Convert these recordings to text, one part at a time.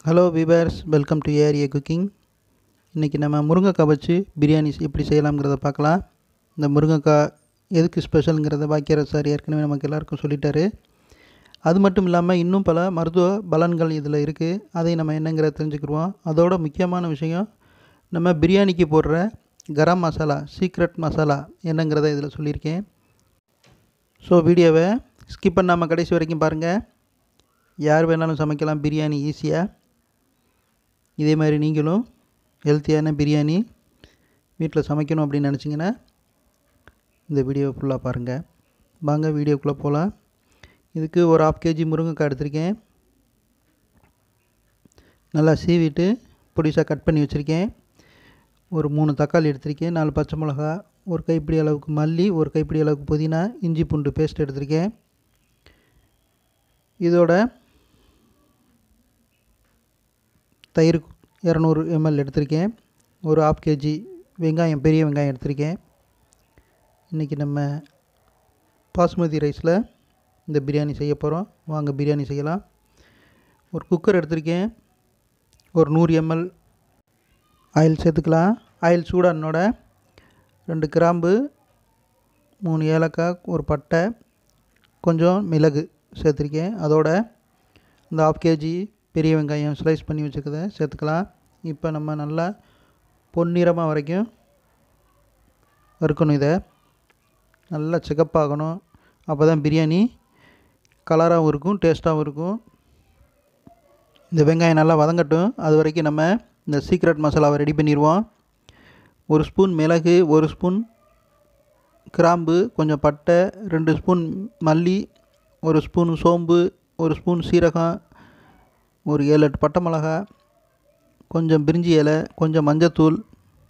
hello viewers welcome to area cooking இன்றைக்கி நம்ம முருங்கைக்காய் வச்சு பிரியாணி எப்படி செய்யலாம்ங்கிறத பார்க்கலாம் இந்த முருங்கைக்காய் எதுக்கு ஸ்பெஷலுங்கிறத பாக்கியராஜ் சார் ஏற்கனவே நமக்கு எல்லாருக்கும் சொல்லிட்டாரு அது மட்டும் இல்லாமல் இன்னும் பல மருத்துவ பலன்கள் இதில் இருக்குது அதை நம்ம என்னங்கிறத தெரிஞ்சுக்கிடுவோம் அதோட முக்கியமான விஷயம் நம்ம பிரியாணிக்கு போடுற கரம் மசாலா சீக்ரெட் மசாலா என்னங்கிறத இதில் சொல்லியிருக்கேன் ஸோ வீடியோவை ஸ்கிப் பண்ணாமல் கடைசி வரைக்கும் பாருங்கள் யார் வேணாலும் சமைக்கலாம் பிரியாணி ஈஸியாக இதே மாதிரி நீங்களும் ஹெல்த்தியான பிரியாணி வீட்டில் சமைக்கணும் அப்படின்னு நினச்சிங்கன்னா இந்த வீடியோ ஃபுல்லாக பாருங்கள் வாங்க வீடியோக்குள்ளே போகலாம் இதுக்கு ஒரு ஆஃப் கேஜி முருங்கைக்காய் எடுத்திருக்கேன் நல்லா சீவிட்டு பொடிசாக கட் பண்ணி வச்சுருக்கேன் ஒரு மூணு தக்காளி எடுத்திருக்கேன் நாலு பச்சை மிளகா ஒரு கைப்பிடி அளவுக்கு மல்லி ஒரு கைப்பிடி அளவுக்கு புதினா இஞ்சி பூண்டு பேஸ்ட் எடுத்திருக்கேன் இதோட தயிர் இரநூறு எம்எல் எடுத்திருக்கேன் ஒரு ஆஃப் கேஜி வெங்காயம் பெரிய வெங்காயம் எடுத்திருக்கேன் இன்றைக்கி நம்ம பாஸ்மதி ரைஸில் இந்த பிரியாணி செய்ய போகிறோம் வாங்க பிரியாணி செய்யலாம் ஒரு குக்கர் எடுத்திருக்கேன் ஒரு நூறு எம்எல் ஆயில் சேர்த்துக்கலாம் ஆயில் சூடானோட ரெண்டு கிராம்பு மூணு ஏலக்காய் ஒரு பட்டை கொஞ்சம் மிளகு சேர்த்துருக்கேன் அதோட இந்த ஆஃப் கேஜி பெரிய வெங்காயம் ஸ்லைஸ் பண்ணி வச்சுருக்கத சேர்த்துக்கலாம் இப்போ நம்ம நல்லா பொன்னிறமாக வரைக்கும் வறுக்கணும் இதை நல்லா சிகப்பாகணும் அப்போ தான் பிரியாணி கலராகவும் இருக்கும் டேஸ்ட்டாகவும் இருக்கும் இந்த வெங்காயம் நல்லா வதங்கட்டும் அது வரைக்கும் நம்ம இந்த சீக்ரெட் மசாலாவை ரெடி பண்ணிடுவோம் ஒரு ஸ்பூன் மிளகு ஒரு ஸ்பூன் கிராம்பு கொஞ்சம் பட்டை ரெண்டு ஸ்பூன் மல்லி ஒரு ஸ்பூன் சோம்பு ஒரு ஸ்பூன் சீரகம் ஒரு ஏழு எட்டு பட்டை மிளகா கொஞ்சம் பிரிஞ்சி இலை கொஞ்சம் மஞ்சத்தூள்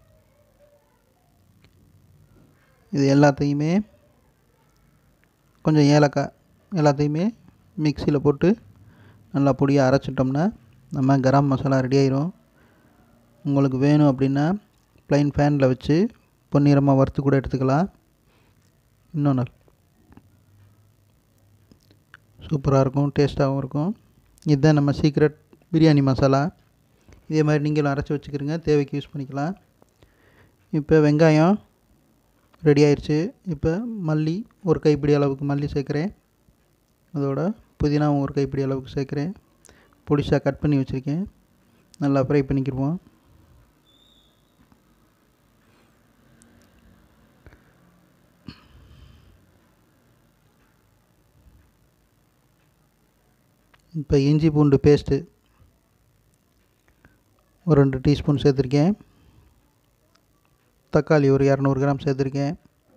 இது எல்லாத்தையுமே கொஞ்சம் ஏலக்காய் எல்லாத்தையுமே மிக்சியில் போட்டு நல்லா பொடியாக அரைச்சிட்டோம்னா நம்ம கரம் மசாலா ரெடி ஆயிரும் உங்களுக்கு வேணும் அப்படின்னா ப்ளைன் ஃபேனில் வச்சு பொன்னிறமாக வறுத்து கூட எடுத்துக்கலாம் இன்னும் நல் சூப்பராக இருக்கும் டேஸ்ட்டாகவும் இருக்கும் இதுதான் நம்ம சீக்ரெட் பிரியாணி மசாலா இதே மாதிரி நீங்களும் அரைச்சி வச்சுக்கிறீங்க தேவைக்கு யூஸ் பண்ணிக்கலாம் இப்போ வெங்காயம் ரெடி ஆயிடுச்சு இப்போ மல்லி ஒரு கைப்பிடி அளவுக்கு மல்லி சேர்க்குறேன் அதோட புதினாவும் ஒரு கைப்பிடி அளவுக்கு சேர்க்குறேன் பொடிசாக கட் பண்ணி வச்சுருக்கேன் நல்லா ஃப்ரை பண்ணிக்கிடுவோம் இப்போ இஞ்சி பூண்டு பேஸ்ட்டு ஒரு ரெண்டு டீஸ்பூன் சேர்த்துருக்கேன் தக்காளி ஒரு இரநூறு கிராம் சேர்த்துருக்கேன்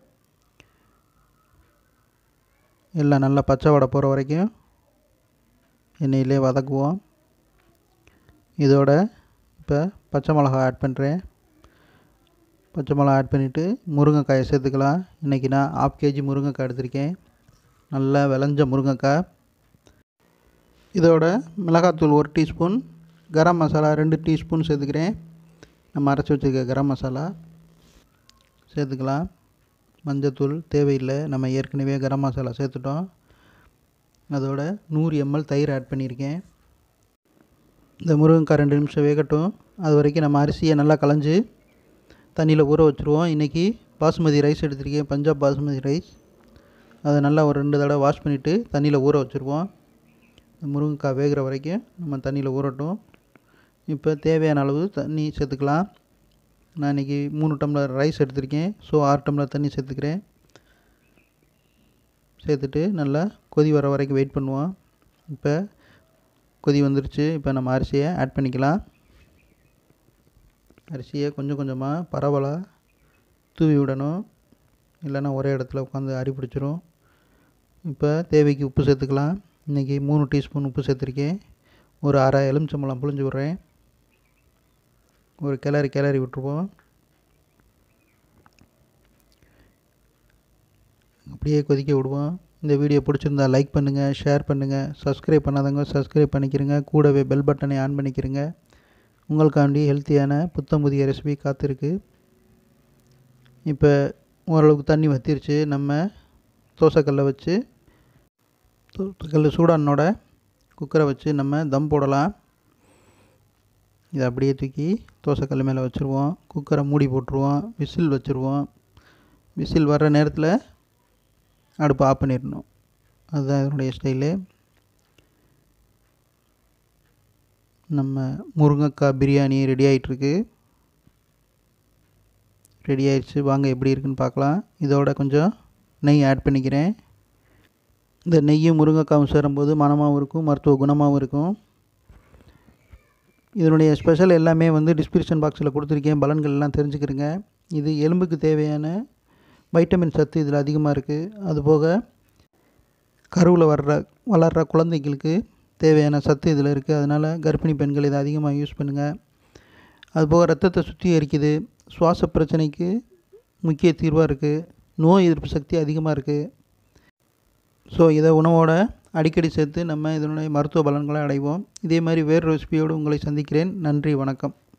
எல்லாம் நல்லா பச்சை வடை போகிற வரைக்கும் எண்ணெயிலே வதக்குவோம் இதோட இப்போ பச்சை மிளகா ஆட் பண்ணுறேன் பச்சை மிளகா ஆட் பண்ணிவிட்டு முருங்கைக்காயை சேர்த்துக்கலாம் இன்றைக்கி நான் ஆஃப் கேஜி முருங்கைக்காய் எடுத்திருக்கேன் நல்லா விளைஞ்ச முருங்கைக்காய் இதோட மிளகாத்தூள் ஒரு டீஸ்பூன் கரம் மசாலா ரெண்டு டீஸ்பூன் சேர்த்துக்கிறேன் நம்ம அரைச்சி வச்சுருக்க கரம் மசாலா சேர்த்துக்கலாம் மஞ்சத்தூள் தேவையில்லை நம்ம ஏற்கனவே கரம் மசாலா சேர்த்துட்டோம் அதோட நூறு எம்எல் தயிர் ஆட் பண்ணியிருக்கேன் இந்த முருங்கைக்காய் ரெண்டு நிமிஷம் வேகட்டும் அது வரைக்கும் நம்ம அரிசியை நல்லா களைஞ்சி தண்ணியில் ஊற வச்சுருவோம் இன்றைக்கி பாசுமதி ரைஸ் எடுத்திருக்கேன் பஞ்சாப் பாசுமதி ரைஸ் அதை நல்லா ஒரு ரெண்டு தடவை வாஷ் பண்ணிவிட்டு தண்ணியில் ஊற வச்சுருவோம் முருங்கைக்காய் வேகிற வரைக்கும் நம்ம தண்ணியில் ஊறட்டும் இப்போ தேவையான அளவு தண்ணி சேர்த்துக்கலாம் நான் இன்றைக்கி மூணு டம்ளர் ரைஸ் எடுத்திருக்கேன் ஸோ ஆறு டம்ளர் தண்ணி சேர்த்துக்கிறேன் சேர்த்துட்டு நல்லா கொதி வர வரைக்கும் வெயிட் பண்ணுவோம் இப்போ கொதி வந்துருச்சு இப்போ நம்ம அரிசியை ஆட் பண்ணிக்கலாம் அரிசியை கொஞ்சம் கொஞ்சமாக பரவலாக தூவி விடணும் இல்லைன்னா ஒரே இடத்துல உட்காந்து அடி பிடிச்சிரும் இப்போ தேவைக்கு உப்பு சேர்த்துக்கலாம் இன்றைக்கி மூணு டீஸ்பூன் உப்பு சேர்த்துருக்கேன் ஒரு அரை எலுமிச்சம்பழம் புழிஞ்சு விட்றேன் ஒரு கிளறி கிளறி விட்டுருவோம் அப்படியே கொதிக்க விடுவோம் இந்த வீடியோ பிடிச்சிருந்தா லைக் பண்ணுங்கள் ஷேர் பண்ணுங்கள் சப்ஸ்கிரைப் பண்ணாதவங்க சப்ஸ்கிரைப் பண்ணிக்கிறங்க கூடவே பெல் பட்டனை ஆன் பண்ணிக்கிறங்க உங்களுக்காண்டி ஹெல்த்தியான புத்தம் புதிய ரெசிபி காத்திருக்கு இப்போ ஓரளவுக்கு தண்ணி வற்றிருச்சு நம்ம தோசைக்கல்லை வச்சு கல் சூடானோட குக்கரை வச்சு நம்ம தம் போடலாம் இதை அப்படியே தூக்கி தோசைக்கல் மேலே வச்சுருவோம் குக்கரை மூடி போட்டுருவோம் விசில் வச்சுருவோம் விசில் வர்ற நேரத்தில் அடுப்பை ஆஃப் பண்ணிடணும் அதுதான் இதனுடைய ஸ்டைலு நம்ம முருங்கைக்காய் பிரியாணி ரெடி ஆகிட்டுருக்கு ரெடி ஆயிடுச்சு வாங்க எப்படி இருக்குன்னு பார்க்கலாம் இதோட கொஞ்சம் நெய் ஆட் பண்ணிக்கிறேன் இந்த நெய்யும் முருங்கைக்காவும் சேரும்போது மணமாகவும் இருக்கும் மருத்துவ குணமாகவும் இருக்கும் இதனுடைய ஸ்பெஷல் எல்லாமே வந்து டிஸ்கிரிப்ஷன் பாக்ஸில் கொடுத்துருக்கேன் பலன்கள் எல்லாம் தெரிஞ்சுக்கிறேங்க இது எலும்புக்கு தேவையான வைட்டமின் சத்து இதில் அதிகமாக இருக்குது அதுபோக கருவில் வர்ற வளர்கிற குழந்தைகளுக்கு தேவையான சத்து இதில் இருக்குது அதனால் கர்ப்பிணி பெண்கள் இதை அதிகமாக யூஸ் பண்ணுங்கள் அதுபோக ரத்தத்தை சுத்திகரிக்குது சுவாச பிரச்சனைக்கு முக்கிய தீர்வாக இருக்குது நோய் எதிர்ப்பு சக்தி அதிகமாக இருக்குது ஸோ இதை உணவோட அடிக்கடி சேர்த்து நம்ம இதனுடைய மருத்துவ பலன்களை அடைவோம் இதே மாதிரி வேறு ரெசிபியோடு உங்களை சந்திக்கிறேன் நன்றி வணக்கம்